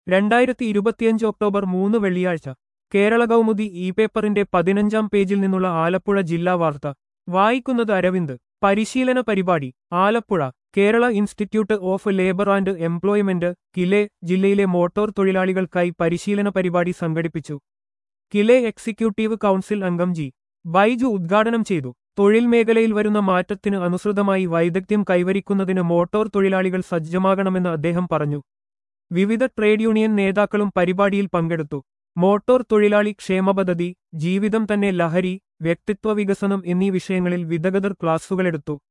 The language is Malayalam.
രണ്ടായിരത്തി ഇരുപത്തിയഞ്ച് ഒക്ടോബർ മൂന്ന് വെള്ളിയാഴ്ച കേരള കൗമുദി ഇ പേപ്പറിന്റെ പതിനഞ്ചാം പേജിൽ നിന്നുള്ള ആലപ്പുഴ ജില്ലാ വാർത്ത വായിക്കുന്നത് അരവിന്ദ് പരിശീലന പരിപാടി Alappuzha Kerala institute of labour and employment KILE ജില്ലയിലെ മോട്ടോർ തൊഴിലാളികൾക്കായി പരിശീലന പരിപാടി സംഘടിപ്പിച്ചു കിലെ എക്സിക്യൂട്ടീവ് കൗൺസിൽ അംഗം ജി ബൈജു ഉദ്ഘാടനം ചെയ്തു തൊഴിൽ മേഖലയിൽ വരുന്ന മാറ്റത്തിന് അനുസൃതമായി വൈദഗ്ധ്യം കൈവരിക്കുന്നതിന് മോട്ടോർ തൊഴിലാളികൾ സജ്ജമാകണമെന്ന് അദ്ദേഹം പറഞ്ഞു വിവിധ ട്രേഡ് യൂണിയൻ നേതാക്കളും പരിപാടിയിൽ പങ്കെടുത്തു മോട്ടോർ തൊഴിലാളി ക്ഷേമ പദ്ധതി ജീവിതം തന്നെ ലഹരി വ്യക്തിത്വ വികസനം എന്നീ വിഷയങ്ങളിൽ വിദഗ്ധർ ക്ലാസുകളെടുത്തു